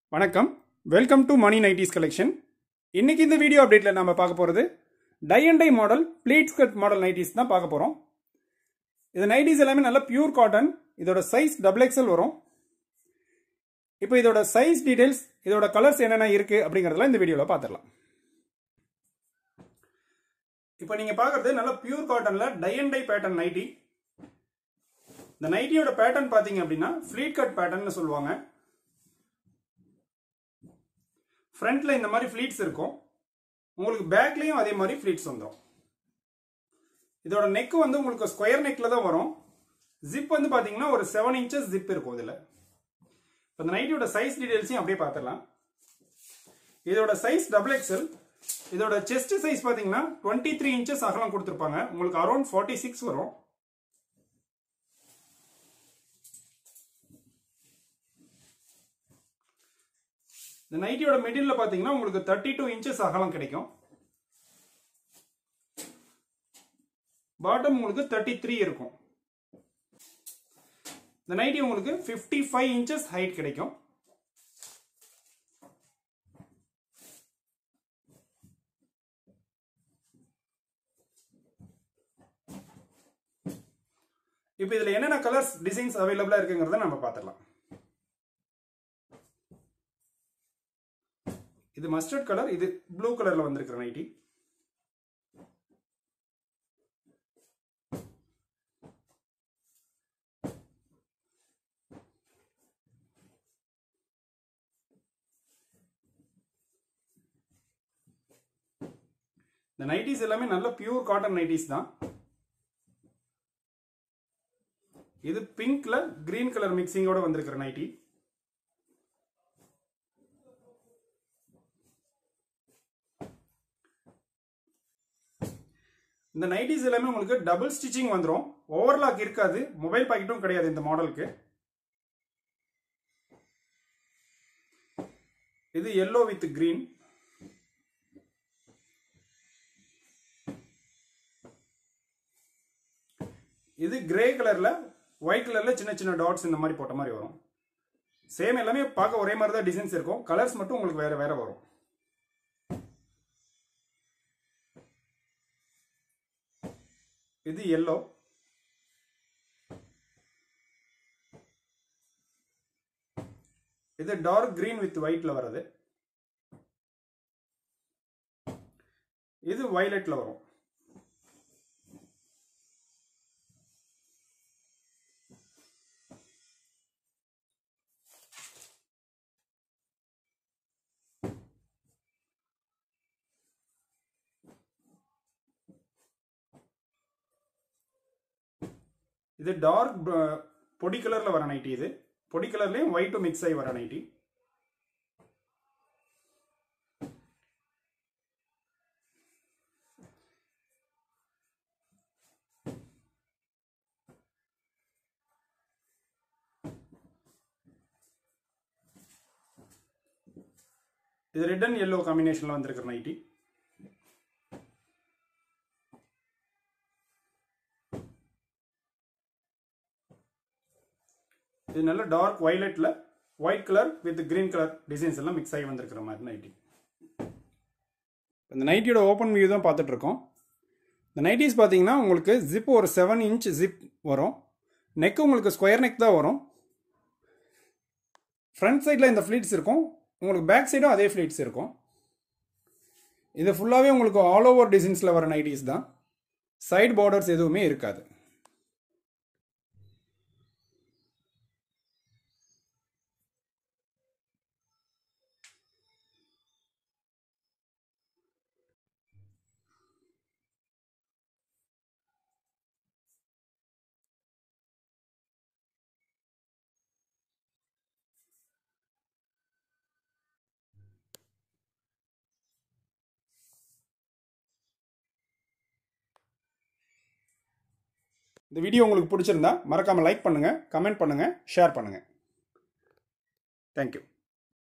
வணக்கம் welcome to Mani nighties collection இன்னைக்கு இந்த வீடியோ அப்டேட்டில் நம்ம பார்க்க போகிறது tie and dye model pleat skirt model nighties தான் பார்க்க போகிறோம் இது நைட்டிஸ் எல்லாமே நல்ல பியூர் காட்டன் இதோட சைஸ் டபுள் எக்ஸல் வரும் இப்போ இதோட சைஸ் டீடைல்ஸ் இதோட கலர்ஸ் என்னென்ன இருக்குது அப்படிங்கிறதெல்லாம் இந்த வீடியோவில் பார்த்துடலாம் இப்போ நீங்கள் பார்க்குறது நல்ல பியூர் காட்டனில் tie and dye pattern nighty இந்த நைட்டியோட பேட்டர்ன் பார்த்தீங்க அப்படின்னா ஃப்ளீட் கட் பேட்டர்ன்னு சொல்லுவாங்க ஃப்ரண்ட்ல இந்த மாதிரி ஃப்ளீட்ஸ் இருக்கும் உங்களுக்கு பேக்லேயும் அதே மாதிரி ஃப்ளீட்ஸ் வந்துடும் இதோட நெக் வந்து உங்களுக்கு ஸ்கொயர் நெக்கில் தான் வரும் ஜிப் வந்து பார்த்தீங்கன்னா ஒரு செவன் இன்ச்சஸ் ஜிப் இருக்கும் இதில் இப்போ இந்த நைட்டியோட சைஸ் டீடைல்ஸையும் அப்படியே பார்த்துடலாம் இதோட சைஸ் டபுள் எக்ஸல் இதோட செஸ்ட் சைஸ் பார்த்தீங்கன்னா டுவெண்ட்டி த்ரீ இன்ச்சஸ் அகலம் கொடுத்துருப்பாங்க உங்களுக்கு அரௌண்ட் ஃபார்ட்டி சிக்ஸ் வரும் இந்த நைட்டியோட மிடில் பார்த்தீங்கன்னா உங்களுக்கு தேர்ட்டி டூ இன்ச்சஸ் அகலம் கிடைக்கும் பாட்டம் உங்களுக்கு தேர்ட்டி த்ரீ இருக்கும் இந்த நைட்டி உங்களுக்கு ஃபிஃப்டி ஃபைவ் இன்ச்சஸ் ஹைட் கிடைக்கும் இப்போ இதில் என்னென்ன கலர்ஸ் டிசைன்ஸ் அவைலபிளாக இருக்குங்கிறத நம்ம பார்த்துடலாம் இது மஸ்டர்ட் கலர் இது ப்ளூ கலர்ல வந்திருக்கிற நைட்டி இந்த நைட்டிஸ் எல்லாமே நல்ல பியூர் காட்டன் நைட்டிஸ் தான் இது பிங்க்ல கிரீன் கலர் மிக்சிங்கோட வந்திருக்கிற நைட்டி இந்த நைட்டிஸ் எல்லாமே உங்களுக்கு டபுள் ஸ்டிச்சிங் வந்துடும் ஓவர்லாக் இருக்காது மொபைல் பாக்கெட்டும் கிடையாது இந்த மாடலுக்கு இது எல்லோ வித் கிரீன் இது கிரே கலர்ல ஒயிட் கலர்ல சின்ன சின்ன டாட்ஸ் இந்த மாதிரி போட்ட மாதிரி வரும் சேம் எல்லாமே பார்க்க ஒரே மாதிரி தான் டிசைன்ஸ் இருக்கும் கலர்ஸ் மட்டும் உங்களுக்கு வேற வேற வரும் இது எல்லோ இது டார்க் கிரீன் வித் ஒயிட்ல வருது இது வயலட்ல வரும் இது டார்க் பொடி கலர்ல வர நைட்டி இது பொடி கலர்லயும் ஒயிட்டும் மிக்ஸ் ஆகி வர நைட்டி இது ரெட் அண்ட் எல்லோ காம்பினேஷன்ல வந்திருக்கிற நைட்டி இது நல்ல டார்க் வயலட்ல white colour with green colour designs எல்லாம் மிக்ஸ் ஆகி வந்திருக்கிற மாதிரி நைட்டி இந்த நைட்டியோட ஓப்பன் வியூ தான் பார்த்துட்டு இருக்கோம் இந்த நைட்டிஸ் பார்த்தீங்கன்னா உங்களுக்கு ஜிப் ஒரு செவன் இன்ச் ஜிப் வரும் நெக் உங்களுக்கு ஸ்கொயர் நெக் தான் வரும் ஃப்ரண்ட் சைடில் இந்த ஃப்ளீட்ஸ் இருக்கும் உங்களுக்கு பேக் சைடும் அதே ஃப்ளீட்ஸ் இருக்கும் இது ஃபுல்லாகவே உங்களுக்கு ஆல் ஓவர் டிசைன்ஸில் வர நைட்டிஸ் தான் சைடு பார்டர்ஸ் எதுவுமே இருக்காது இந்த வீடியோ உங்களுக்கு பிடிச்சிருந்தா மறக்காமல் லைக் பண்ணுங்கள் கமெண்ட் பண்ணுங்கள் ஷேர் பண்ணுங்கள் தேங்க்யூ